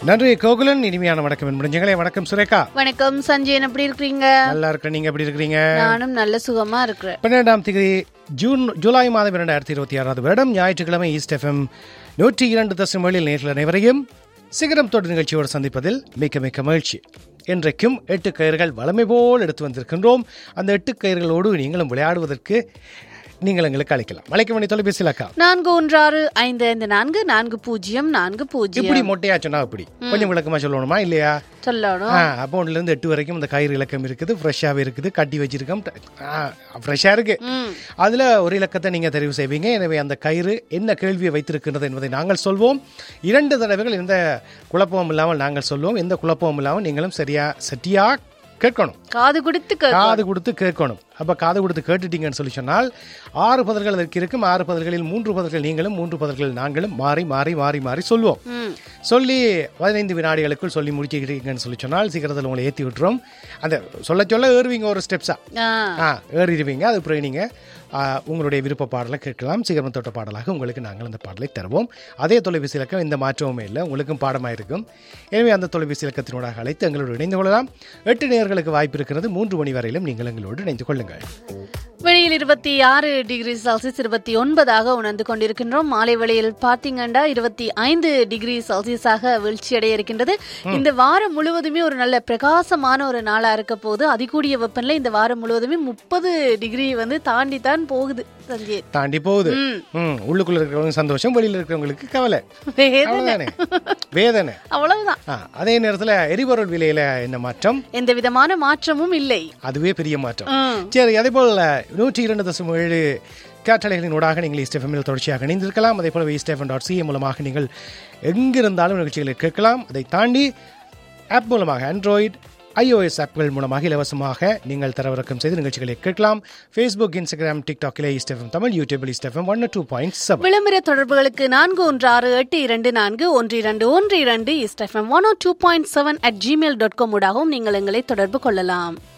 நன்றி கோகுலன் இனிமையான வணக்கம் என் முடிஞ்சங்களே வணக்கம் சுரேகா வணக்கம் சஞ்சயன் எப்படி இருக்கிறீங்க நல்லா இருக்கிறேன் நீங்க எப்படி இருக்கிறீங்க நானும் நல்ல சுகமா இருக்கிறேன் பன்னிரெண்டாம் தேதி ஜூன் ஜூலை மாதம் இரண்டாயிரத்தி இருபத்தி ஆறாவது வருடம் ஞாயிற்றுக்கிழமை ஈஸ்ட் எஃப்எம் நூற்றி இரண்டு தசம் ஏழில் நேரில் அனைவரையும் சிகரம் தொடர் நிகழ்ச்சியோடு சந்திப்பதில் மிக்க மிக்க மகிழ்ச்சி இன்றைக்கும் எட்டு கயிறுகள் வளமை போல் எடுத்து வந்திருக்கின்றோம் அந்த எட்டு கயிறுகளோடு நீங்களும் விளையாடுவதற்கு நீங்கள் எங்களுக்கு அழைக்கலாம் அழைக்க வேண்டிய தொலைபேசியில் அக்கா நான்கு ஒன்று ஆறு ஐந்து ஐந்து நான்கு நான்கு பூஜ்ஜியம் நான்கு பூஜ்ஜியம் இப்படி மொட்டையா சொன்னா அப்படி கொஞ்சம் விளக்கமா சொல்லணுமா இல்லையா சொல்லணும் ஆ அப்போ ஒன்றுல இருந்து எட்டு வரைக்கும் இந்த கயிறு இலக்கம் இருக்குது ஃப்ரெஷ்ஷாகவே இருக்குது கட்டி வச்சிருக்கோம் ஃப்ரெஷ்ஷாக இருக்கு அதில் ஒரு இலக்கத்தை நீங்கள் தெரிவு செய்வீங்க எனவே அந்த கயிறு என்ன கேள்வியை வைத்திருக்கின்றது என்பதை நாங்கள் சொல்வோம் இரண்டு தடவைகள் எந்த குழப்பமும் இல்லாமல் நாங்கள் சொல்வோம் எந்த குழப்பமும் இல்லாமல் நீங்களும் சரியா சரியா கேட்கணும் காது கொடுத்து கே- காது கொடுத்து கேட்கணும் அப்ப காது கொடுத்து கேட்டுட்டீங்கன்னு சொல்லி சொன்னால் ஆறு பதில்கள் அதற்கு இருக்கும் ஆறு பதில்களில் மூன்று பதில்கள் நீங்களும் மூன்று பதில்கள் நாங்களும் மாறி மாறி மாறி மாறி சொல்வோம் ம். சொல்லி பதினைந்து வினாடிகளுக்குள் சொல்லி முடிச்சிக்கிட்டீங்கன்னு சொல்லி சொன்னால் சீக்கிரத்தில் உங்களை ஏற்றி விட்டுரும் அந்த சொல்ல சொல்ல ஏறுவீங்க ஒரு ஸ்டெப்ஸா ஆ, ஆ ஏறிடுவீங்க அது பிறகு நீங்கள் உங்களுடைய விருப்ப பாடலை கேட்கலாம் சீக்கிரம் தொட்ட பாடலாக உங்களுக்கு நாங்கள் அந்த பாடலை தருவோம் அதே தொலைபேசி இலக்கம் எந்த மாற்றமுமே இல்லை உங்களுக்கும் பாடமாக இருக்கும் எனவே அந்த தொலைபேசி இலக்கத்தினூடாக அழைத்து எங்களோடு இணைந்து கொள்ளலாம் எட்டு நேயர்களுக்கு வாய்ப்பு இருக்கிறது மூன்று மணி வரையிலும் நீங்கள் எங்களோடு இணைந்து கொள்ளுங்கள் வெளியில் இருபத்தி ஆறு டிகிரி செல்சியஸ் இருபத்தி ஒன்பதாக உணர்ந்து கொண்டிருக்கின்றோம் மாலை வேளையில் பார்த்தீங்கன்னா இருபத்தி ஐந்து டிகிரி செல்சியஸாக வீழ்ச்சியடைய இருக்கின்றது இந்த வாரம் முழுவதுமே ஒரு நல்ல பிரகாசமான ஒரு நாளா இருக்க போது அதிகூடிய வெப்பநிலை இந்த வாரம் முழுவதுமே முப்பது டிகிரி வந்து தாண்டி தான் போகுது சஞ்சய் தாண்டி போகுது ம். ம் உள்ளுக்குள்ள இருக்கிறவங்க சந்தோஷம் வெளியில் இருக்கிறவங்களுக்கு கவலை வேதனை அவ்வளவுதானே வேதனை அவ்வளவுதான் ஆ, அதே நேரத்தில் எரிபொருள் விலையில என்ன மாற்றம் எந்த விதமான மாற்றமும் இல்லை அதுவே பெரிய மாற்றம் ம். சரி அதே போல் நூற்றி இரண்டு தசம் ஏழு கேட்டலைகளின் ஊடாக நீங்கள் ஈஸ்ட் எஃப்எம்மில் தொடர்ச்சியாக இணைந்திருக்கலாம் அதே போல ஈஸ்ட் எஃப்எம் டாட் சிஏ மூலமாக நீங்கள் எங்கிருந்தாலும் நிகழ்ச்சிகளை கேட்கலாம் அதை தாண்டி ஆப் மூலமாக ஆண்ட்ராய்டு iOS ஆப்கள் மூலமாக இலவசமாக நீங்கள் தரவிறக்கம் செய்து நிகழ்ச்சிகளை கேட்கலாம் ஃபேஸ்புக் இன்ஸ்டாகிராம் டிக்டாக்கில் ஈஸ்ட் எஃப்எம் தமிழ் யூடியூபில் east FM one two point seven விளம்பர தொடர்புகளுக்கு நான்கு ஒன்று ஆறு எட்டு இரண்டு நான்கு ஒன்று இரண்டு ஒன்று இரண்டு east FM one two point seven at Gmail dot com ஊடாகவும் நீங்கள் எங்களை தொடர்பு கொள்ளலாம்